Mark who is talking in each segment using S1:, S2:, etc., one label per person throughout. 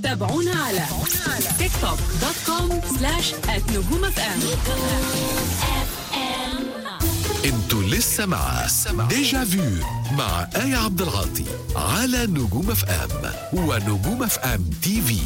S1: تابعونا على تيك توك دوت كوم سلاش نجوم اف ام
S2: انتوا لسه مع ديجا فيو مع آية عبد العاطي على نجوم اف ام ونجوم اف ام تي في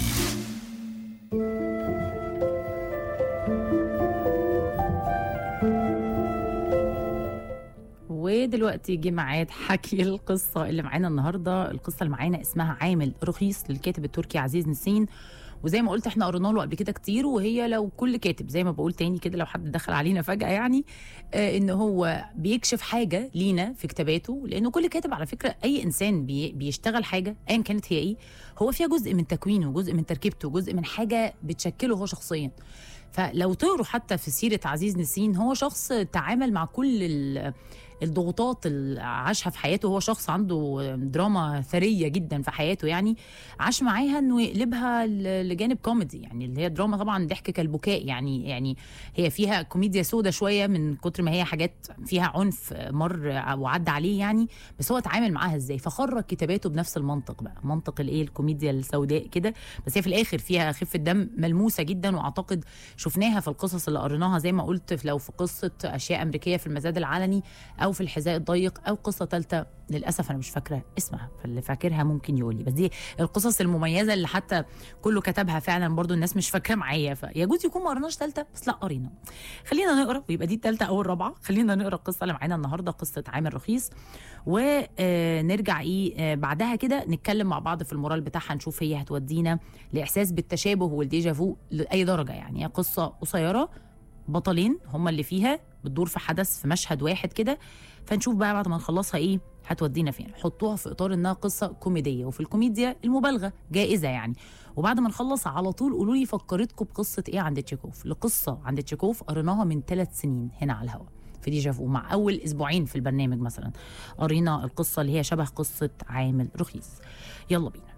S3: ودلوقتي جه ميعاد حكي القصه اللي معانا النهارده القصه اللي معانا اسمها عامل رخيص للكاتب التركي عزيز نسين وزي ما قلت احنا قرينا له قبل كده كتير وهي لو كل كاتب زي ما بقول تاني كده لو حد دخل علينا فجاه يعني آه ان هو بيكشف حاجه لينا في كتاباته لانه كل كاتب على فكره اي انسان بي بيشتغل حاجه ايا كانت هي ايه هو فيها جزء من تكوينه جزء من تركيبته جزء من حاجه بتشكله هو شخصيا فلو تقروا حتى في سيره عزيز نسين هو شخص تعامل مع كل ال- الضغوطات اللي عاشها في حياته هو شخص عنده دراما ثريه جدا في حياته يعني عاش معاها انه يقلبها ل- لجانب كوميدي يعني اللي هي دراما طبعا ضحك كالبكاء يعني يعني هي فيها كوميديا سودا شويه من كتر ما هي حاجات فيها عنف مر وعدى عليه يعني بس هو اتعامل معاها ازاي فخرج كتاباته بنفس المنطق بقى منطق الايه الكوميديا السوداء كده بس هي في الاخر فيها خفه دم ملموسه جدا واعتقد شفناها في القصص اللي قريناها زي ما قلت لو في قصه اشياء امريكيه في المزاد العلني او في الحذاء الضيق او قصه ثالثه للاسف انا مش فاكره اسمها فاللي فاكرها ممكن يقول لي بس دي القصص المميزه اللي حتى كله كتبها فعلا برضو الناس مش فاكره معايا فيجوز يكون ما قريناش ثالثه بس لا قرينا خلينا نقرا ويبقى دي الثالثه او الرابعه خلينا نقرا القصه اللي معانا النهارده قصه عامل رخيص ونرجع ايه آه، بعدها كده نتكلم مع بعض في المورال بتاعها نشوف هي هتودينا لاحساس بالتشابه والديجافو لاي درجه يعني هي قصه قصيره بطلين هما اللي فيها بتدور في حدث في مشهد واحد كده فنشوف بقى بعد ما نخلصها ايه هتودينا فين حطوها في اطار انها قصه كوميديه وفي الكوميديا المبالغه جائزه يعني وبعد ما نخلص على طول قولوا لي فكرتكم بقصه ايه عند تشيكوف لقصه عند تشيكوف قريناها من ثلاث سنين هنا على الهواء في ديجافو مع اول اسبوعين في البرنامج مثلا قرينا القصه اللي هي شبه قصه عامل رخيص يلا بينا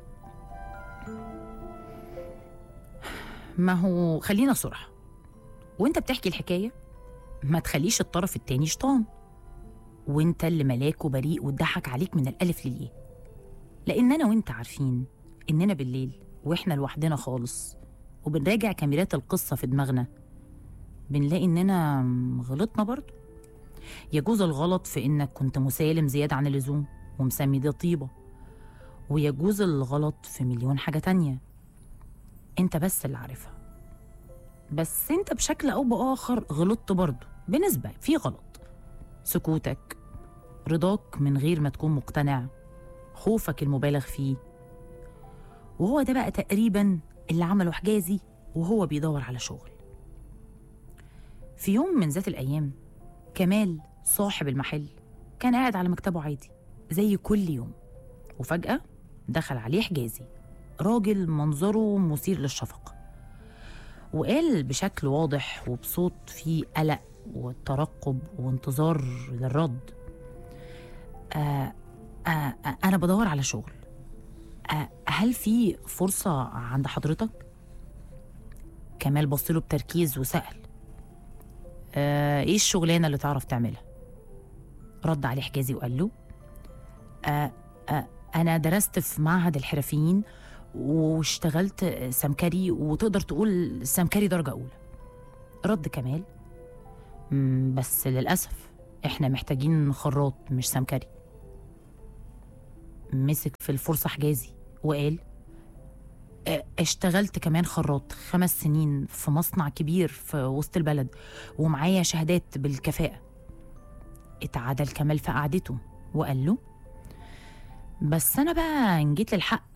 S3: ما هو خلينا صراحه وانت بتحكي الحكايه ما تخليش الطرف التاني شيطان وانت اللي ملاك وبريء واتضحك عليك من الالف للياء لان انا وانت عارفين اننا بالليل واحنا لوحدنا خالص وبنراجع كاميرات القصه في دماغنا بنلاقي اننا غلطنا برضه يجوز الغلط في انك كنت مسالم زياده عن اللزوم ومسمي ده طيبه ويجوز الغلط في مليون حاجه تانية انت بس اللي عارفها بس انت بشكل او باخر غلطت برضه بنسبه في غلط سكوتك رضاك من غير ما تكون مقتنع خوفك المبالغ فيه وهو ده بقى تقريبا اللي عمله حجازي وهو بيدور على شغل في يوم من ذات الأيام كمال صاحب المحل كان قاعد على مكتبه عادي زي كل يوم وفجأة دخل عليه حجازي راجل منظره مثير للشفقة وقال بشكل واضح وبصوت فيه قلق وترقب وانتظار للرد آه آه آه أنا بدور على شغل آه هل في فرصة عند حضرتك؟ كمال بص له بتركيز وسأل آه إيه الشغلانة اللي تعرف تعملها؟ رد عليه حجازي وقال له آه آه أنا درست في معهد الحرفيين واشتغلت سمكري وتقدر تقول سمكري درجة أولى رد كمال "مم، بس للأسف احنا محتاجين خراط مش سمكري مسك في الفرصة حجازي وقال "اه، اشتغلت كمان خراط خمس سنين في مصنع كبير في وسط البلد ومعايا شهادات بالكفاءة اتعدل كمال في قعدته وقال له بس أنا بقى إن جيت للحق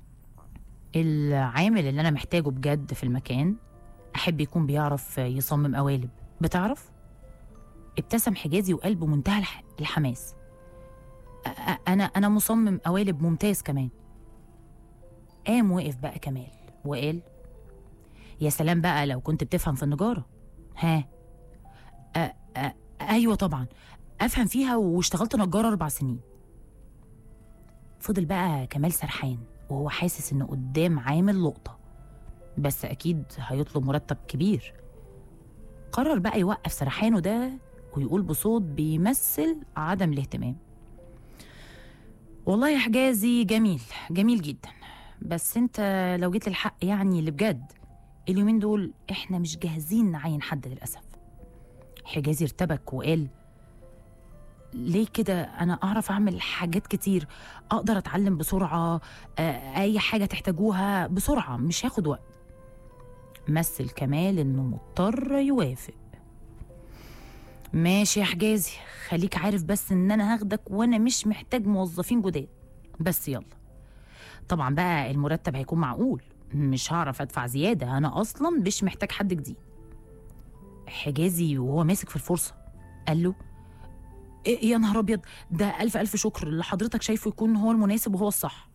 S3: العامل اللي أنا محتاجه بجد في المكان أحب يكون بيعرف يصمم قوالب بتعرف؟ ابتسم حجازي وقال بمنتهى الح- الحماس أ- أ- انا انا مصمم قوالب ممتاز كمان قام وقف بقى كمال وقال يا سلام بقى لو كنت بتفهم في النجاره ها أ أ ايوه طبعا افهم فيها واشتغلت نجاره اربع سنين فضل بقى كمال سرحان وهو حاسس انه قدام عامل لقطه بس اكيد هيطلب مرتب كبير قرر بقى يوقف سرحانه ده ويقول بصوت بيمثل عدم الاهتمام والله يا حجازي جميل جميل جدا بس انت لو جيت للحق يعني اللي بجد اليومين دول احنا مش جاهزين نعين حد للاسف حجازي ارتبك وقال ليه كده انا اعرف اعمل حاجات كتير اقدر اتعلم بسرعه آه، اي حاجه تحتاجوها بسرعه مش هاخد وقت مثل كمال انه مضطر يوافق ماشي يا حجازي خليك عارف بس ان انا هاخدك وانا مش محتاج موظفين جداد بس يلا طبعا بقى المرتب هيكون معقول مش هعرف ادفع زياده انا اصلا مش محتاج حد جديد حجازي وهو ماسك في الفرصه قال له إيه يا نهار ابيض ده الف الف شكر اللي حضرتك شايفه يكون هو المناسب وهو الصح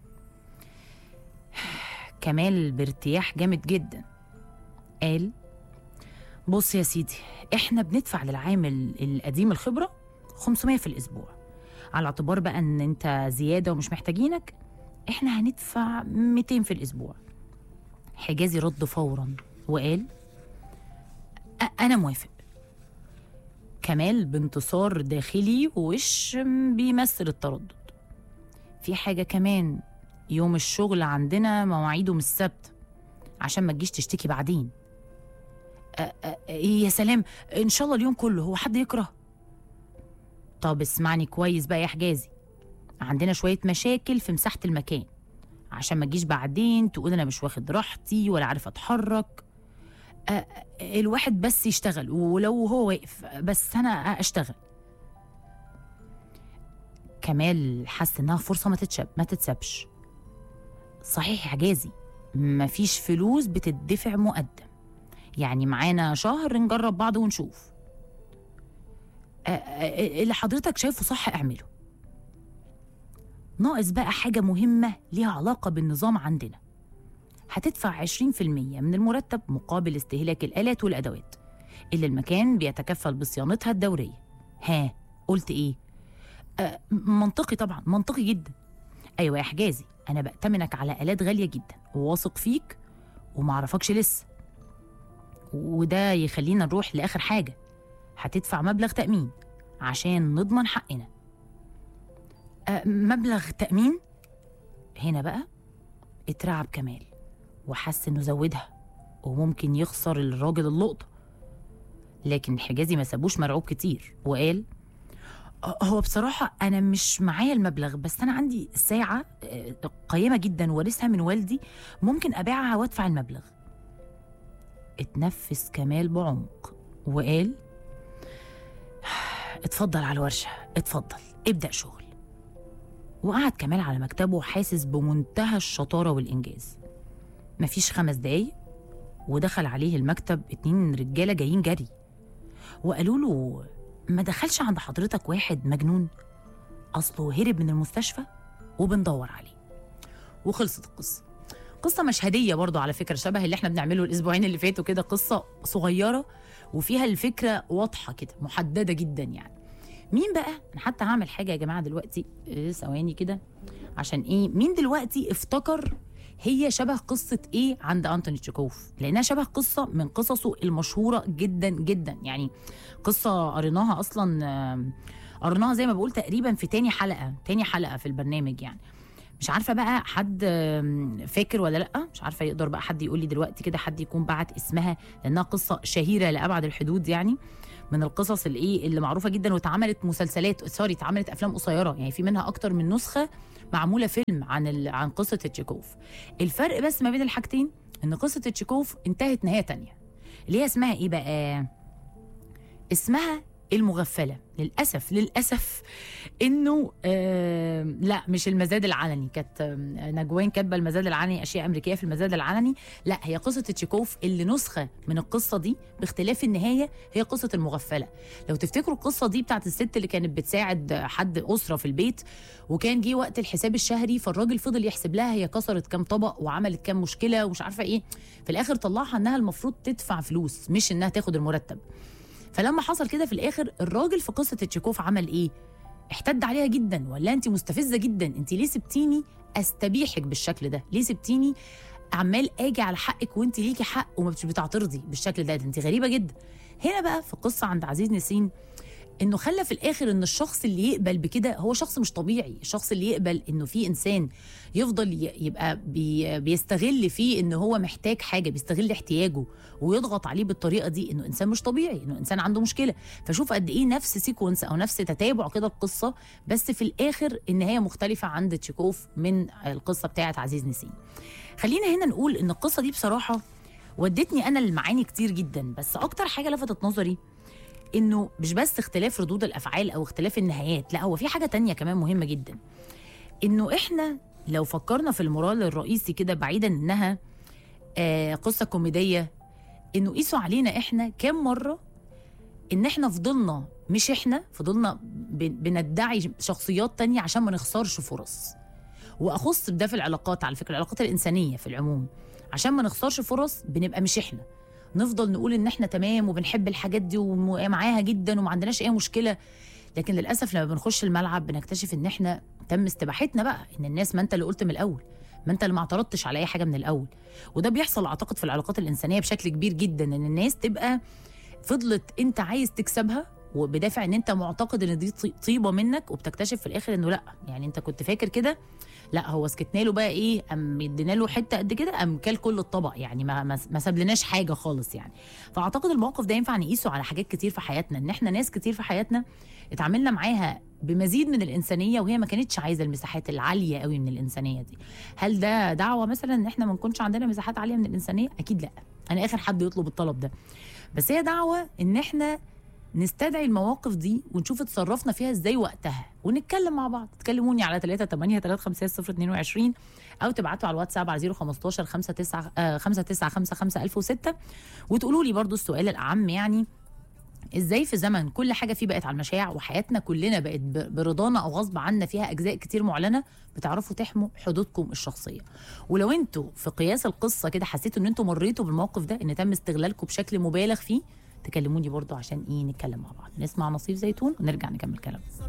S3: كمال بارتياح جامد جدا قال بص يا سيدي احنا بندفع للعامل القديم الخبره 500 في الاسبوع على اعتبار بقى ان انت زياده ومش محتاجينك احنا هندفع 200 في الاسبوع حجازي رد فورا وقال "أ- انا موافق كمال بانتصار داخلي ووش بيمثل التردد في حاجه كمان يوم الشغل عندنا مواعيده مش ثابته عشان ما تجيش تشتكي بعدين أ- أ- يا سلام ان شاء الله اليوم كله هو حد يكره طب اسمعني كويس بقى يا حجازي عندنا شويه مشاكل في مساحه المكان عشان ما تجيش بعدين تقول انا مش واخد راحتي ولا عارف اتحرك أ- أ- الواحد بس يشتغل ولو هو واقف بس انا اشتغل كمال حس انها فرصه ما تتشب ما تتسابش صحيح يا حجازي مفيش فلوس بتدفع مقدم يعني معانا شهر نجرب بعض ونشوف أ- أ- اللي حضرتك شايفه صح اعمله ناقص بقى حاجة مهمة ليها علاقة بالنظام عندنا هتدفع 20% من المرتب مقابل استهلاك الآلات والأدوات اللي المكان بيتكفل بصيانتها الدورية ها قلت إيه؟ آه منطقي طبعا منطقي جدا أيوة يا حجازي أنا بأتمنك على آلات غالية جدا وواثق فيك ومعرفكش لسه وده يخلينا نروح لآخر حاجة هتدفع مبلغ تأمين عشان نضمن حقنا أه مبلغ تأمين هنا بقى اترعب كمال وحس انه زودها وممكن يخسر الراجل اللقطة لكن حجازي ما سابوش مرعوب كتير وقال "أه، هو بصراحة أنا مش معايا المبلغ بس أنا عندي ساعة أه، قيمة جدا وارثها من والدي ممكن أبيعها وأدفع المبلغ اتنفس كمال بعمق وقال اتفضل على الورشة اتفضل ابدأ شغل وقعد كمال على مكتبه حاسس بمنتهى الشطارة والإنجاز مفيش خمس دقايق ودخل عليه المكتب اتنين رجالة جايين جري وقالوا له ما دخلش عند حضرتك واحد مجنون أصله هرب من المستشفى وبندور عليه وخلصت القصة قصة مشهدية برضو على فكرة شبه اللي احنا بنعمله الأسبوعين اللي فاتوا كده قصة صغيرة وفيها الفكرة واضحة كده محددة جدا يعني مين بقى انا حتى هعمل حاجه يا جماعه دلوقتي إيه، ثواني كده عشان ايه مين دلوقتي افتكر هي شبه قصة إيه عند أنتوني تشيكوف لأنها شبه قصة من قصصه المشهورة جدا جدا يعني قصة قريناها أصلا آم، قريناها زي ما بقول تقريبا في تاني حلقة تاني حلقة في البرنامج يعني مش عارفة بقى حد آم، فاكر ولا لأ مش عارفة يقدر بقى حد يقول لي دلوقتي كده حد يكون بعت اسمها لأنها قصة شهيرة لأبعد الحدود يعني من القصص الايه اللي معروفه جدا واتعملت مسلسلات سوري اتعملت افلام قصيره يعني في منها اكتر من نسخه معموله فيلم عن ال... عن قصه تشيكوف الفرق بس ما بين الحاجتين ان قصه تشيكوف انتهت نهايه تانية اللي هي اسمها ايه بقى اسمها المغفله للاسف للاسف انه آه لا مش المزاد العلني كانت آم، نجوان كاتبه المزاد العلني اشياء امريكيه في المزاد العلني لا هي قصه تشيكوف اللي نسخه من القصه دي باختلاف النهايه هي قصه المغفله لو تفتكروا القصه دي بتاعت الست اللي كانت بتساعد حد اسره في البيت وكان جه وقت الحساب الشهري فالراجل فضل يحسب لها هي كسرت كام طبق وعملت كام مشكله ومش عارفه ايه في الاخر طلعها انها المفروض تدفع فلوس مش انها تاخد المرتب فلما حصل كده في الاخر الراجل في قصه تشيكوف عمل ايه احتد عليها جدا ولا انت مستفزه جدا انت ليه سبتيني استبيحك بالشكل ده ليه سبتيني عمال اجي على حقك وانت ليكي حق وما مش بتعترضي بالشكل ده, ده انت غريبه جدا هنا بقى في قصه عند عزيز نسين انه خلى في الاخر ان الشخص اللي يقبل بكده هو شخص مش طبيعي الشخص اللي يقبل انه في انسان يفضل ي- يبقى بي بيستغل فيه ان هو محتاج حاجه بيستغل احتياجه ويضغط عليه بالطريقه دي انه انسان مش طبيعي انه انسان عنده مشكله فشوف قد ايه نفس سيكونس او نفس تتابع كده القصه بس في الاخر النهايه مختلفه عند تشيكوف من القصه بتاعه عزيز نسيم خلينا هنا نقول ان القصه دي بصراحه ودتني انا لمعاني كتير جدا بس اكتر حاجه لفتت نظري انه مش بس اختلاف ردود الافعال او اختلاف النهايات لا هو في حاجه تانية كمان مهمه جدا انه احنا لو فكرنا في المورال الرئيسي كده بعيدا انها آه قصه كوميديه انه قيسوا علينا احنا كام مره ان احنا فضلنا مش احنا فضلنا ب- بندعي شخصيات تانية عشان ما نخسرش فرص واخص بده في العلاقات على فكره العلاقات الانسانيه في العموم عشان ما نخسرش فرص بنبقى مش احنا نفضل نقول ان احنا تمام وبنحب الحاجات دي ومعاها جدا وما عندناش اي مشكله لكن للاسف لما بنخش الملعب بنكتشف ان احنا تم استباحتنا بقى ان الناس ما انت اللي قلت من الاول ما انت اللي ما اعترضتش على اي حاجه من الاول وده بيحصل اعتقد في العلاقات الانسانيه بشكل كبير جدا ان الناس تبقى فضلت انت عايز تكسبها وبدافع ان انت معتقد ان دي طي- طيبه منك وبتكتشف في الاخر انه لا يعني انت كنت فاكر كده لا هو سكتنا له بقى ايه ام ادينا له حته قد كده ام كل كل الطبق يعني ما ما ما سابلناش حاجه خالص يعني فاعتقد الموقف ده ينفع نقيسه على حاجات كتير في حياتنا ان احنا ناس كتير في حياتنا اتعاملنا معاها بمزيد من الانسانيه وهي ما كانتش عايزه المساحات العاليه قوي من الانسانيه دي هل ده دعوه مثلا ان احنا ما نكونش عندنا مساحات عاليه من الانسانيه اكيد لا انا اخر حد يطلب الطلب ده بس هي دعوه ان احنا نستدعي المواقف دي ونشوف اتصرفنا فيها ازاي وقتها ونتكلم مع بعض تكلموني على 3 8 3 5 0 22 او تبعتوا على الواتساب على 015 59 آه 5955 1006 وتقولوا لي برضو السؤال الاعم يعني ازاي في زمن كل حاجه فيه بقت على المشاع وحياتنا كلنا بقت ب- برضانا او غصب عنا فيها اجزاء كتير معلنه بتعرفوا تحموا حدودكم الشخصيه ولو انتوا في قياس القصه كده حسيتوا ان انتوا مريتوا بالموقف ده ان تم استغلالكم بشكل مبالغ فيه تكلموني برضو عشان ايه نتكلم مع بعض نسمع نصيف زيتون ونرجع نكمل كلام